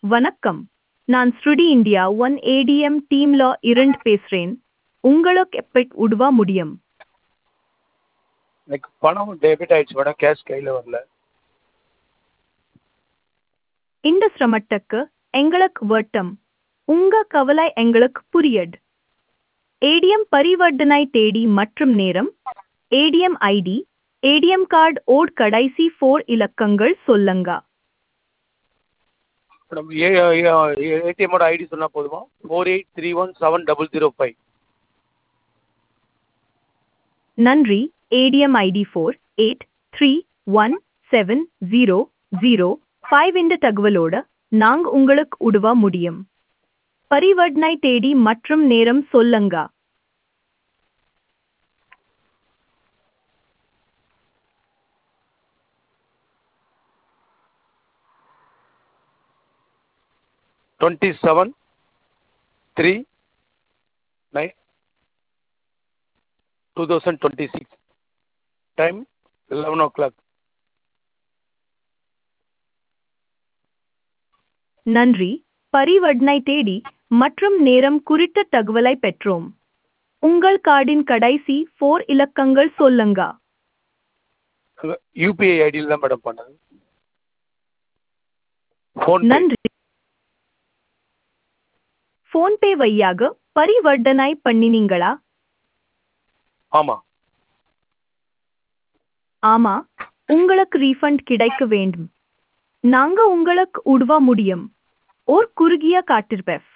வணக்கம் நான் ஸ்ருடி இந்தியா ஒன் ஏடிஎம் டீம்ல இருந்து பேசுறேன் உங்களுக்கு எப்படி உதவ முடியும் எனக்கு பணம் டெபிட் ஆயிடுச்சு மேடம் கேஷ் கையில் வரல இந்த சிரமத்துக்கு எங்களுக்கு வட்டம் உங்க கவலை எங்களுக்கு புரியது ஏடிஎம் பரிவர்த்தனை தேதி மற்றும் நேரம் ஏடிஎம் ஐடி ஏடிஎம் கார்டு ஓட் கடைசி ஃபோர் இலக்கங்கள் சொல்லுங்க மேடம் ஏ ஏடிஎம்மோட ஐடி சொன்னால் போதுமா four eight three one seven double zero five நன்றி ATM ID four eight three one seven zero zero five இந்த தகவலோட நாங்க உங்களுக்கு உதவ முடியும் பரிவர்த்தனை தேதி மற்றும் நேரம் சொல்லுங்க twenty seven three nine two thousand twenty six time eleven o'clock நன்றி பரிவர்த்தனை தேதி மற்றும் நேரம் குறித்த தகவலை பெற்றோம் உங்கள் கார்டின் கடைசி ஃபோர் இலக்கங்கள் சொல்லுங்க யூபிஐ ஐடியில் தான் மேடம் பண்ணது ஃபோன் நன்றி ஃபோன்பே வழியாக பரிவர்த்தனை பண்ணினீங்களா ஆமாம் ஆமா உங்களுக்கு ரீஃபண்ட் கிடைக்க வேண்டும் நாங்க உங்களுக்கு உதவ முடியும் ஓர் குறுகிய காட்டிருப்பேன்